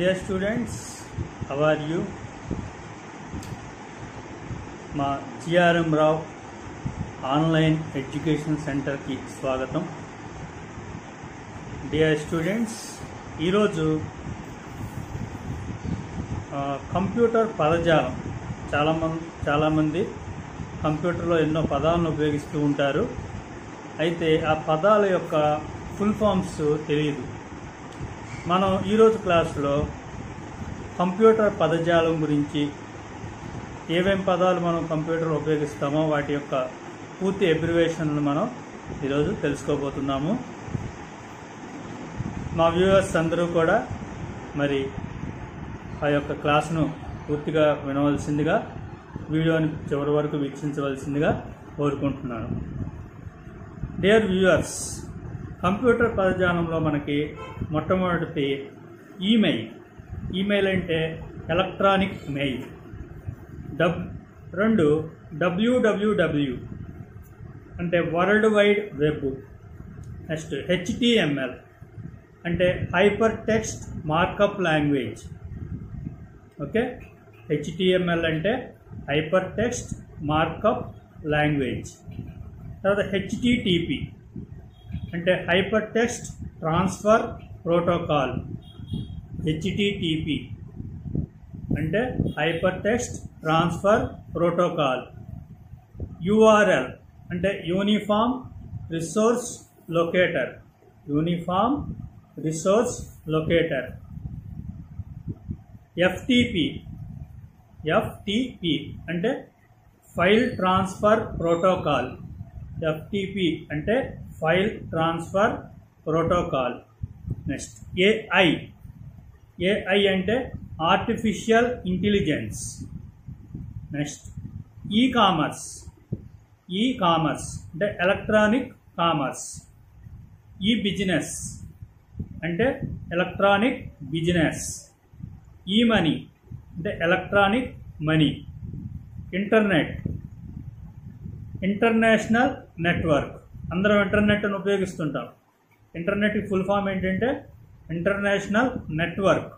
Dear students, how are you? మా GRM Rao online education సెంటర్కి స్వాగతం డియర్ స్టూడెంట్స్ ఈరోజు ఆ, కంప్యూటర్ పదజాలం చాలామంది చాలామంది కంప్యూటర్లో ఎన్నో పదాలను ఉపయోగిస్తూ ఉంటారు అయితే ఆ పదాల యొక్క ఫుల్ ఫామ్స్ తెలియదు మనం ఈరోజు క్లాస్లో కంప్యూటర్ పదజాలం గురించి ఏమేం పదాలు మనం కంప్యూటర్లో ఉపయోగిస్తామో వాటి యొక్క పూర్తి అబ్రివేషన్లు మనం ఈరోజు తెలుసుకోబోతున్నాము మా వ్యూవర్స్ అందరూ కూడా మరి ఆ యొక్క క్లాస్ను పూర్తిగా వినవలసిందిగా వీడియోని చివరి వరకు వీక్షించవలసిందిగా కోరుకుంటున్నాను డియర్ వ్యూవర్స్ కంప్యూటర్ పదజాలంలో మనకి మొట్టమొదటిది ఈమెయిల్ ఈమెయిల్ అంటే ఎలక్ట్రానిక్ మెయిల్ డబ్ రెండు డబ్ల్యూడబ్ల్యూడబ్ల్యూ అంటే world wide web next HTML అంటే hyper text markup language okay HTML అంటే హైపర్ టెక్స్ట్ మార్కప్ లాంగ్వేజ్ తర్వాత హెచ్టిటిపి అంటే hyper text transfer protocol HTTP అంటే hyper text transfer protocol URL అంటే uniform resource locator uniform resource locator FTP FTP అంటే file transfer protocol FTP అంటే file transfer protocol next AI AI అంటే artificial intelligence next e commerce e commerce అంటే electronic commerce e business అంటే electronic business e money అంటే electronic money internet international network అందరం ఇంటర్నెట్ను ఉపయోగిస్తుంటాం internet full form ఏంటంటే international network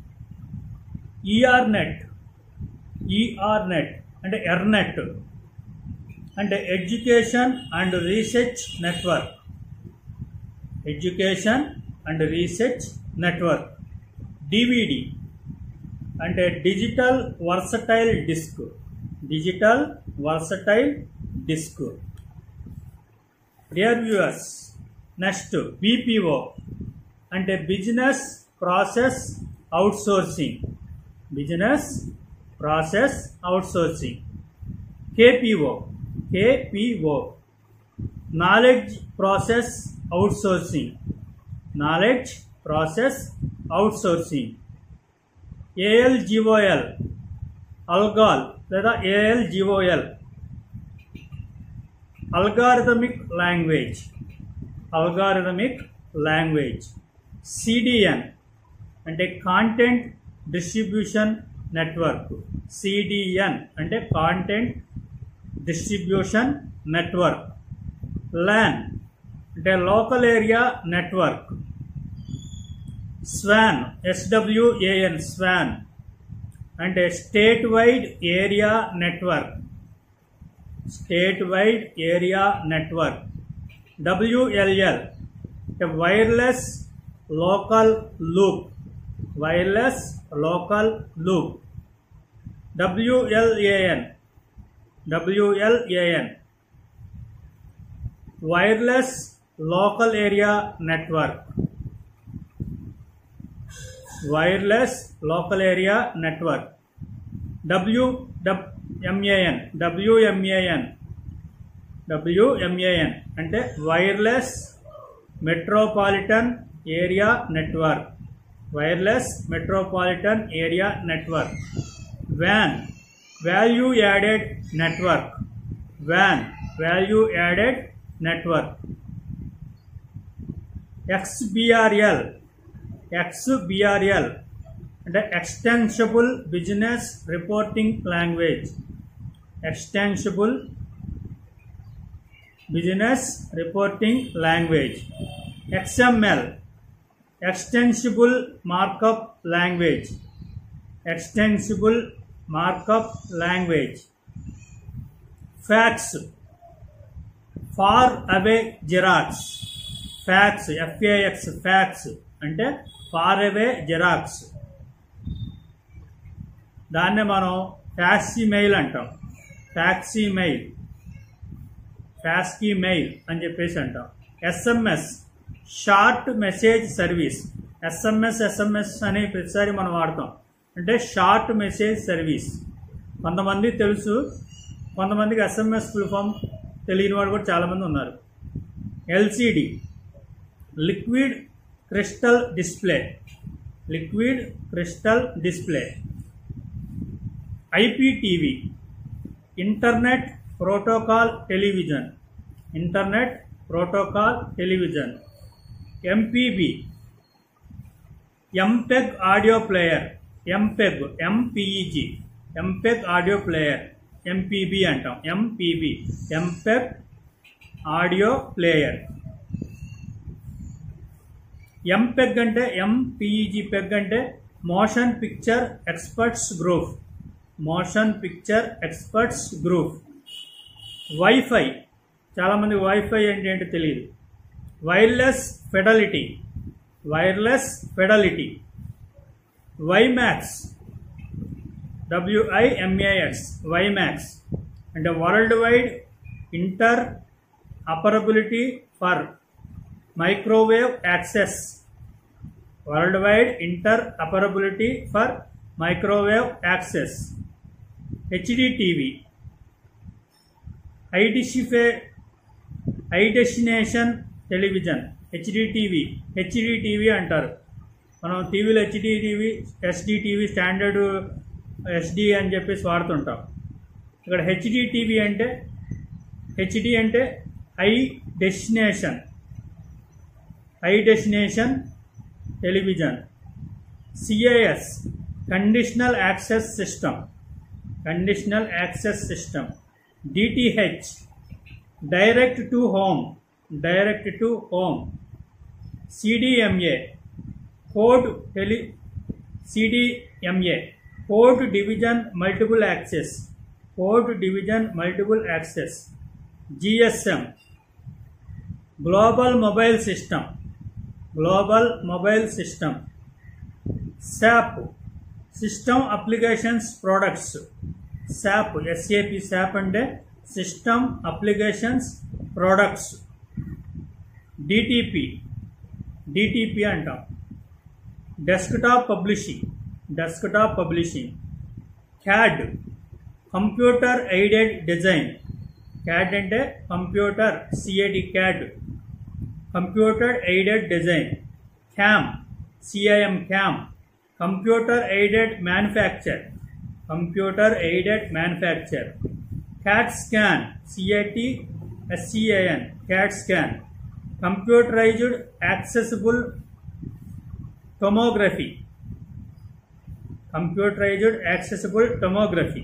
ER net ER net అంటే ERNET అంటే education and research network education and research network DVD అంటే digital versatile disc digital versatile disc dear viewers next BPO అంటే business process outsourcing business process outsourcing KPO KPO knowledge process outsourcing knowledge process outsourcing ఏఎల్జిఓఎల్ అల్గాల్ లేదా ఏఎల్జిఓఎల్ algorithmic language algorithmic language CDN అంటే content distribution network CDN అంటే content distribution network LAN అంటే local area network Schwann ఎస్డబ్ల్యూఏఎన్ Schwann అంటే state wide area network state wide area network డబ్ల్యూఎల్ఎల్ అంటే wireless local loop wireless local loop డబ్ల్యూఎల్ఏఎన్ డబ్ల్యూఎల్ఏఎన్ wireless local area network wireless local area network W MAN డబ్ల్యూఎంఏఎన్ డబ్ల్యూఎంఏఎన్ అంటే wireless metropolitan area network wireless metropolitan area network van value added network van value added network XBRL XBRL అంటే extensible business reporting language extensible business reporting language XML extensible markup language extensible markup language fax far away xerox fax FAX fax అంటే far away xerox దాన్నే మనం ఫ్యాక్సీ mail అంటాం ఫ్యాక్సీ mail ఫ్యాస్కీ mail అని చెప్పేసి అంటాం SMS short message service SMS SMS అని ప్రతిసారి మనం వాడతాం అంటే షార్ట్ మెసేజ్ సర్వీస్ కొంతమంది తెలుసు కొంతమందికి ఎస్ఎంఎస్ ఫుల్ ఫామ్ తెలియని వాడు కూడా చాలామంది ఉన్నారు LCD liquid crystal display liquid crystal display IPTV internet protocol television internet protocol television MPB MPEG audio player MPEG MPEG MPEG audio player MPB అంటాం MPB MPEG audio player MPEG అంటే MPEG PEG అంటే motion picture experts group motion picture experts group WiFi చాలామంది WiFi అంటే ఏంటో తెలియదు wireless fidelity wireless fidelity WiMAX WIMAX WiMAX అంటే world wide interoperability for microwave access world wide interoperability for microwave access HD TV ఐడిషిఫే high destination television HD TV HD TV అంటారు మనం టీవీలో HD TV SD TV standard SD అని చెప్పేసి వాడుతుంటాం ఇక్కడ HD TV అంటే HD అంటే high destination high destination television CAS conditional access system conditional access system DTH direct to home direct to home CDMA code tele CDMA code division multiple access code division multiple access GSM global mobile system global mobile system SAAP system applications products SAP SAP SAP అంటే system applications products DTP DTP అంటాం desktop publishing desktop publishing CAD computer aided design CAD అంటే computer CAD CAD computer aided design CAM CIM CAM computer aided manufacture computer aided manufacture CAT scan CIT SCIN CAT scan computerised accessible tomography computerised accessible tomography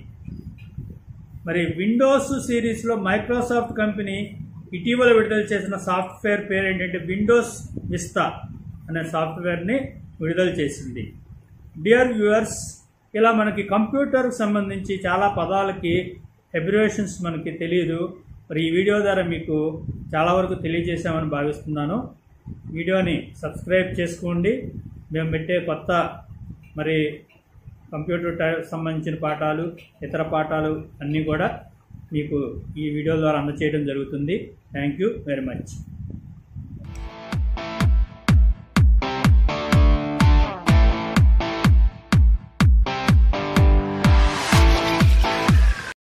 మరి Windows సిరీస్లో Microsoft company ఇటీవల విడుదల చేసిన software పేరు ఏంటంటే Windows Vista అనే సాఫ్ట్వేర్ని విడుదల చేసింది డియర్ వ్యూవర్స్ ఇలా మనకి కంప్యూటర్కి సంబంధించి చాలా పదాలకి అబ్రివేషన్స్ మనకి తెలియదు మరి ఈ వీడియో ద్వారా మీకు చాలా వరకు తెలియజేశామని భావిస్తున్నాను వీడియోని సబ్స్క్రైబ్ చేసుకోండి మేము పెట్టే కొత్త మరి కంప్యూటర్ టై- సంబంధించిన పాఠాలు ఇతర పాఠాలు అన్నీ కూడా మీకు ఈ వీడియో ద్వారా అందచేయడం జరుగుతుంది థ్యాంక్ యూ వెరీ మచ్